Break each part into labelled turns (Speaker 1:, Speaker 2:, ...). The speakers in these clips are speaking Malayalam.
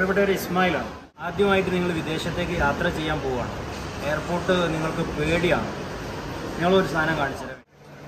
Speaker 1: അപ്പോൾ ഇവിടെ ഒരു ഇസ്മായിലാണ് ആദ്യമായിട്ട് നിങ്ങൾ വിദേശത്തേക്ക് യാത്ര ചെയ്യാൻ പോവുകയാണ് എയർപോർട്ട് നിങ്ങൾക്ക് പേടിയാണ് നിങ്ങളൊരു സാധനം കാണിച്ചു തരാം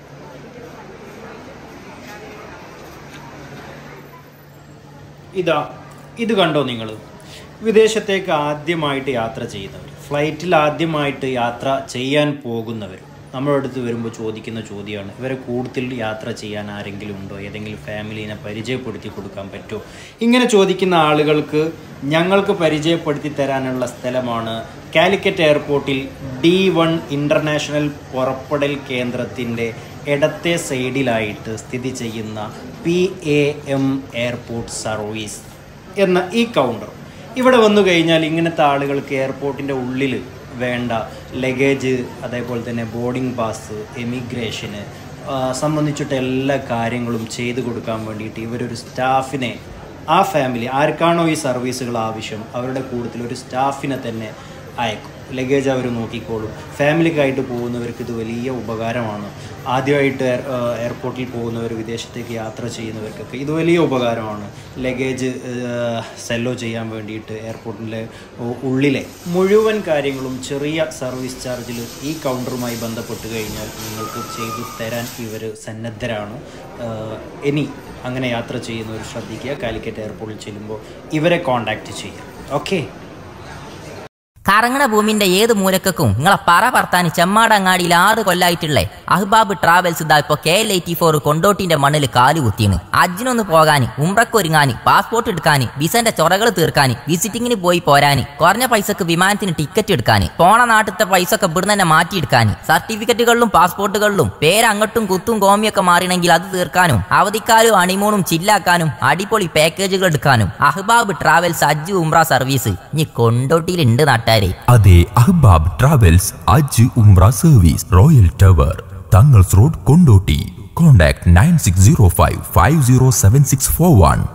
Speaker 1: ഇതാ ഇത് കണ്ടോ നിങ്ങൾ വിദേശത്തേക്ക് ആദ്യമായിട്ട് യാത്ര ചെയ്യുന്നവർ ഫ്ലൈറ്റിൽ ആദ്യമായിട്ട് യാത്ര ചെയ്യാൻ പോകുന്നവർ നമ്മുടെ അടുത്ത് വരുമ്പോൾ ചോദിക്കുന്ന ചോദ്യമാണ് ഇവരെ കൂടുതൽ യാത്ര ചെയ്യാൻ ആരെങ്കിലും ഉണ്ടോ ഏതെങ്കിലും ഫാമിലീനെ പരിചയപ്പെടുത്തി കൊടുക്കാൻ പറ്റുമോ ഇങ്ങനെ ചോദിക്കുന്ന ആളുകൾക്ക് ഞങ്ങൾക്ക് പരിചയപ്പെടുത്തി തരാനുള്ള സ്ഥലമാണ് കാലിക്കറ്റ് എയർപോർട്ടിൽ ഡി വൺ ഇൻ്റർനാഷണൽ പുറപ്പെടൽ കേന്ദ്രത്തിൻ്റെ ഇടത്തെ സൈഡിലായിട്ട് സ്ഥിതി ചെയ്യുന്ന P A M airport service എന്ന ഈ കൗണ്ടർ ഇവിടെ വന്നു കഴിഞ്ഞാൽ ഇങ്ങനത്തെ ആളുകൾക്ക് എയർപോർട്ടിൻ്റെ ഉള്ളിൽ വേണ്ട ലഗേജ് അതേപോലെ തന്നെ ബോർഡിംഗ് പാസ് എമിഗ്രേഷന് സംബന്ധിച്ചിട്ട് എല്ലാ കാര്യങ്ങളും ചെയ്തു കൊടുക്കാൻ വേണ്ടിയിട്ട് ഇവരൊരു സ്റ്റാഫിനെ ആ ഫാമിലി ആർക്കാണോ ഈ സർവീസുകൾ ആവശ്യം അവരുടെ കൂട്ടത്തിൽ ഒരു സ്റ്റാഫിനെ തന്നെ അയക്കും ലഗേജ് അവർ നോക്കിക്കോളും ഫാമിലിക്കായിട്ട് പോകുന്നവർക്ക് ഇത് വലിയ ഉപകാരമാണ് ആദ്യമായിട്ട് എയർ എയർപോർട്ടിൽ പോകുന്നവർ വിദേശത്തേക്ക് യാത്ര ചെയ്യുന്നവർക്കൊക്കെ ഇത് വലിയ ഉപകാരമാണ് ലഗേജ് സെല്ലോ ചെയ്യാൻ വേണ്ടിയിട്ട് എയർപോർട്ടിലെ ഉ- ഉള്ളിലെ മുഴുവൻ കാര്യങ്ങളും ചെറിയ സർവീസ് ചാർജിൽ ഈ കൗണ്ടറുമായി ബന്ധപ്പെട്ട് കഴിഞ്ഞാൽ നിങ്ങൾക്ക് ചെയ്തു തരാൻ ഇവർ സന്നദ്ധരാണ് ഏഹ് ഇനി അങ്ങനെ യാത്ര ചെയ്യുന്നവർ ശ്രദ്ധിക്കുക കാലിക്കറ്റ് എയർപോർട്ടിൽ ചെല്ലുമ്പോൾ ഇവരെ കോൺടാക്റ്റ് ചെയ്യുക ഓക്കെ
Speaker 2: കറങ്ങണ ഭൂമിന്റെ ഏത് മൂലക്കും നിങ്ങളെ പറ പറത്താൻ ചെമ്മാടങ്ങാടിയിൽ ആറ് കൊല്ലായിട്ടുള്ളേ അഹ്ബാബ് ട്രാവൽസ് ഇതാ ഇപ്പൊ കെ എൽ എയ്റ്റി ഫോർ കൊണ്ടോട്ടിന്റെ മണ്ണിൽ കാല് കുത്തിയാണ് അജ്ജിനൊന്ന് പോകാന് ഉംറക്കൊരുങ്ങാന് പാസ്പോർട്ട് എടുക്കാന് വിസന്റെ ചൊറകൾ തീർക്കാന് വിസിറ്റിങ്ങിന് പോയി പോരാന് കുറഞ്ഞ പൈസക്ക് വിമാനത്തിന് ടിക്കറ്റ് എടുക്കാന് പോണ നാട്ടിലത്തെ പൈസ ഒക്കെ ഇവിടുന്ന് തന്നെ മാറ്റിയെടുക്കാന് സർട്ടിഫിക്കറ്റുകളിലും പാസ്പോർട്ടുകളിലും പേര് അങ്ങോട്ടും കുത്തും കോമിയൊക്കെ മാറിണെങ്കിൽ അത് തീർക്കാനും അവധിക്കാലും അണിമൂണും ചില്ലാക്കാനും അടിപൊളി പാക്കേജുകൾ എടുക്കാനും അഹ്ബാബ് ട്രാവൽസ് അജ്ജ് ഉംറ സർവീസ് ഇനി കൊണ്ടോട്ടിയിലുണ്ട് നാട്ടുകാരെ
Speaker 3: അതെ അഹ്ബാബ് ട്രാവൽസ് അജ് ഉംറ service royal tower Thangals road Kondotty contact nine six zero five five zero seven six four one